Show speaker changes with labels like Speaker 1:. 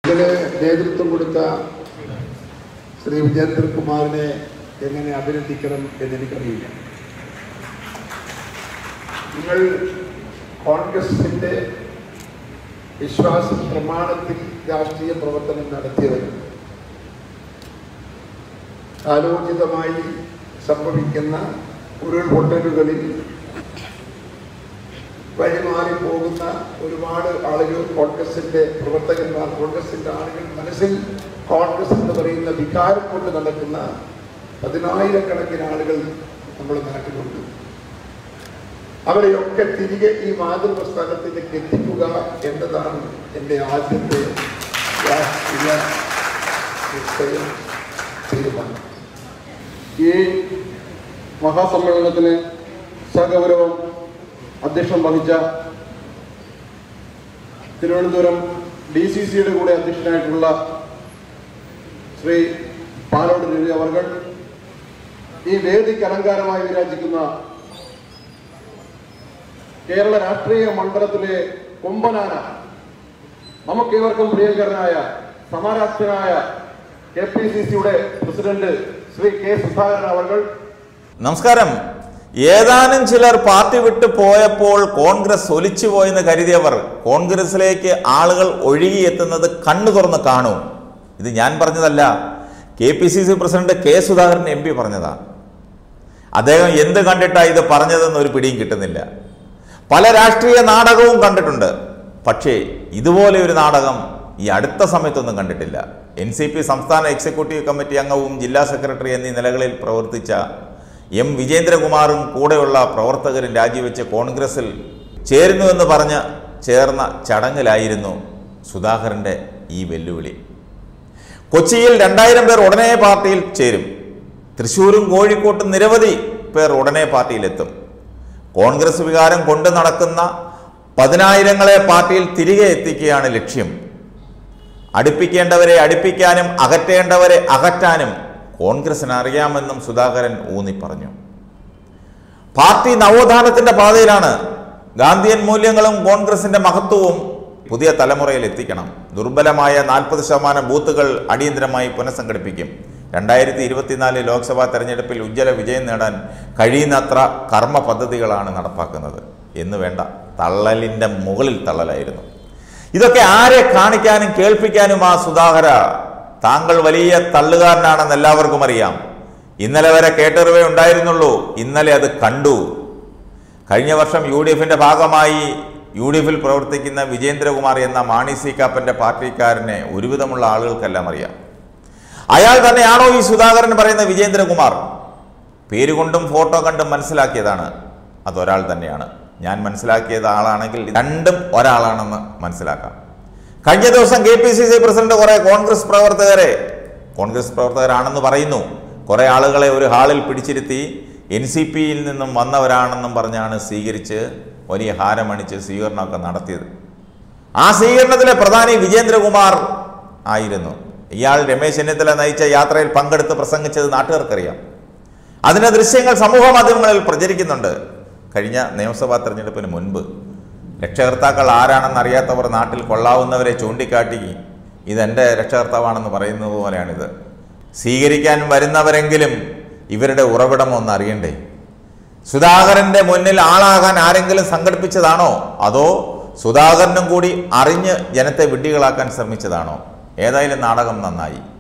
Speaker 1: ഇതിന് നേതൃത്വം കൊടുത്ത ശ്രീ വിജേന്ദ്രകുമാറിനെ എങ്ങനെ അഭിനന്ദിക്കണം എന്നെനിക്കറിയില്ല നിങ്ങൾ കോൺഗ്രസിന്റെ വിശ്വാസ പ്രമാണത്തിൽ രാഷ്ട്രീയ പ്രവർത്തനം നടത്തിയവർ കാലോചിതമായി സംഭവിക്കുന്ന ഉരുൾപൊട്ടലുകളിൽ വഴിമാറി പോകുന്ന ഒരുപാട് ആളുകൾ കോൺഗ്രസിന്റെ പ്രവർത്തകന്മാർ കോൺഗ്രസിന്റെ ആളുകൾ മനസ്സിൽ കോൺഗ്രസ് എന്ന് പറയുന്ന വികാരം കൊണ്ട് നടക്കുന്ന പതിനായിരക്കണക്കിന് ആളുകൾ നമ്മുടെ നാട്ടിലുണ്ട് അവരെയൊക്കെ തിരികെ ഈ മാതൃപ്രസ്ഥാനത്തിലേക്ക് എത്തിക്കുക എന്നതാണ് എൻ്റെ ആദ്യത്തെ രാഷ്ട്രീയ നിശ്ചയം തീരുമാനം
Speaker 2: ഈ മഹാസമ്മേളനത്തിന് സഗൗരവം അധ്യക്ഷം വഹിച്ച തിരുവനന്തപുരം ഡി സി സിയുടെ കൂടെ അധ്യക്ഷനായിട്ടുള്ള ശ്രീ പാലോട് രവി അവർ ഈ വേദിക്ക് അലങ്കാരമായി വിരാജിക്കുന്ന കേരള രാഷ്ട്രീയ മണ്ഡലത്തിലെ കൊമ്പനാന നമുക്കേവർക്കും പ്രിയങ്കരനായ സമാരാധ്യനായ കെ പി സി സിയുടെ പ്രസിഡന്റ് ശ്രീ കെ സുധാകരൻ അവർ
Speaker 3: നമസ്കാരം ഏതാനും ചിലർ പാർട്ടി വിട്ടു പോയപ്പോൾ കോൺഗ്രസ് ഒലിച്ചു പോയെന്ന് കരുതിയവർ കോൺഗ്രസിലേക്ക് ആളുകൾ ഒഴുകിയെത്തുന്നത് കണ്ണു തുറന്ന് കാണൂ ഇത് ഞാൻ പറഞ്ഞതല്ല K P C C president K Sudhakaran M P പറഞ്ഞതാണ് അദ്ദേഹം എന്ത് കണ്ടിട്ടാണ് ഇത് പറഞ്ഞതെന്ന് ഒരു പിടിയും കിട്ടുന്നില്ല പല രാഷ്ട്രീയ നാടകവും കണ്ടിട്ടുണ്ട് പക്ഷേ ഇതുപോലെ ഒരു നാടകം ഈ അടുത്ത സമയത്തൊന്നും കണ്ടിട്ടില്ല എൻ സി പി സംസ്ഥാന എക്സിക്യൂട്ടീവ് കമ്മിറ്റി അംഗവും ജില്ലാ സെക്രട്ടറി എന്നീ നിലകളിൽ പ്രവർത്തിച്ച എം വിജേന്ദ്രകുമാറും കൂടെയുള്ള പ്രവർത്തകരും രാജിവെച്ച് കോൺഗ്രസിൽ ചേരുന്നുവെന്ന് പറഞ്ഞ് ചേർന്ന ചടങ്ങിലായിരുന്നു സുധാകരൻ്റെ ഈ വെല്ലുവിളി കൊച്ചിയിൽ രണ്ടായിരം പേർ ഉടനെ പാർട്ടിയിൽ ചേരും തൃശ്ശൂരും കോഴിക്കോട്ടും നിരവധി പേർ ഉടനെ പാർട്ടിയിലെത്തും കോൺഗ്രസ് വികാരം കൊണ്ടു നടക്കുന്ന പതിനായിരങ്ങളെ പാർട്ടിയിൽ തിരികെ എത്തിക്കുകയാണ് ലക്ഷ്യം അടുപ്പിക്കേണ്ടവരെ അടുപ്പിക്കാനും അകറ്റേണ്ടവരെ അകറ്റാനും കോൺഗ്രസിന് അറിയാമെന്നും സുധാകരൻ ഊന്നി പറഞ്ഞു പാർട്ടി നവോത്ഥാനത്തിന്റെ പാതയിലാണ് ഗാന്ധിയൻ മൂല്യങ്ങളും കോൺഗ്രസിന്റെ മഹത്വവും പുതിയ തലമുറയിൽ എത്തിക്കണം ദുർബലമായ നാൽപ്പത് ശതമാനം ബൂത്തുകൾ അടിയന്തരമായി പുനഃസംഘടിപ്പിക്കും രണ്ടായിരത്തി ഇരുപത്തിനാല് ലോക്സഭാ തെരഞ്ഞെടുപ്പിൽ ഉജ്ജ്വല വിജയം നേടാൻ കഴിയുന്നത്ര കർമ്മ പദ്ധതികളാണ് നടപ്പാക്കുന്നത് എന്ന് വേണ്ട തള്ളലിന്റെ മുകളിൽ തള്ളലായിരുന്നു ഇതൊക്കെ ആരെ കാണിക്കാനും കേൾപ്പിക്കാനും ആ സുധാകര താങ്കൾ വലിയ തള്ളുകാരനാണെന്ന് എല്ലാവർക്കും അറിയാം ഇന്നലെ വരെ കേട്ടറിവേ ഉണ്ടായിരുന്നുള്ളൂ ഇന്നലെ അത് കണ്ടു കഴിഞ്ഞ വർഷം യു ഡി എഫിന്റെ ഭാഗമായി യു ഡി എഫിൽ പ്രവർത്തിക്കുന്ന വിജേന്ദ്രകുമാർ എന്ന മാണി സി കാപ്പന്റെ പാർട്ടിക്കാരനെ ഒരുവിധമുള്ള ആളുകൾക്കെല്ലാം അറിയാം അയാൾ തന്നെയാണോ ഈ സുധാകരൻ പറയുന്ന വിജേന്ദ്രകുമാർ പേരുകൊണ്ടും ഫോട്ടോ കണ്ടും മനസ്സിലാക്കിയതാണ് അതൊരാൾ തന്നെയാണ് ഞാൻ മനസ്സിലാക്കിയത് ആളാണെങ്കിൽ രണ്ടും ഒരാളാണെന്ന് മനസ്സിലാക്കാം കഴിഞ്ഞ ദിവസം K P C C president കുറെ കോൺഗ്രസ് പ്രവർത്തകരെ കോൺഗ്രസ് പ്രവർത്തകരാണെന്ന് പറയുന്നു കുറെ ആളുകളെ ഒരു ഹാളിൽ പിടിച്ചിരുത്തി എൻ സി പിയിൽ നിന്നും വന്നവരാണെന്നും പറഞ്ഞാണ് സ്വീകരിച്ച് വലിയ ഹാരമണിച്ച് സ്വീകരണമൊക്കെ നടത്തിയത് ആ സ്വീകരണത്തിലെ പ്രധാനി വിജേന്ദ്രകുമാർ ആയിരുന്നു ഇയാൾ രമേശ് ചെന്നിത്തല നയിച്ച യാത്രയിൽ പങ്കെടുത്ത് പ്രസംഗിച്ചത് നാട്ടുകാർക്കറിയാം അതിന്റെ ദൃശ്യങ്ങൾ സമൂഹ മാധ്യമങ്ങളിൽ പ്രചരിക്കുന്നുണ്ട് കഴിഞ്ഞ നിയമസഭാ തെരഞ്ഞെടുപ്പിന് മുൻപ് രക്ഷകർത്താക്കൾ ആരാണെന്ന് അറിയാത്തവർ നാട്ടിൽ കൊള്ളാവുന്നവരെ ചൂണ്ടിക്കാട്ടി ഇതെൻ്റെ രക്ഷകർത്താവാണെന്ന് പറയുന്നത് പോലെയാണിത് സ്വീകരിക്കാൻ വരുന്നവരെങ്കിലും ഇവരുടെ ഉറവിടം ഒന്ന് അറിയണ്ടേ സുധാകരന്റെ മുന്നിൽ ആളാകാൻ ആരെങ്കിലും സംഘടിപ്പിച്ചതാണോ അതോ സുധാകരനും കൂടി അറിഞ്ഞ് ജനത്തെ വിഡ്ഢികളാക്കാൻ ശ്രമിച്ചതാണോ ഏതായാലും നാടകം നന്നായി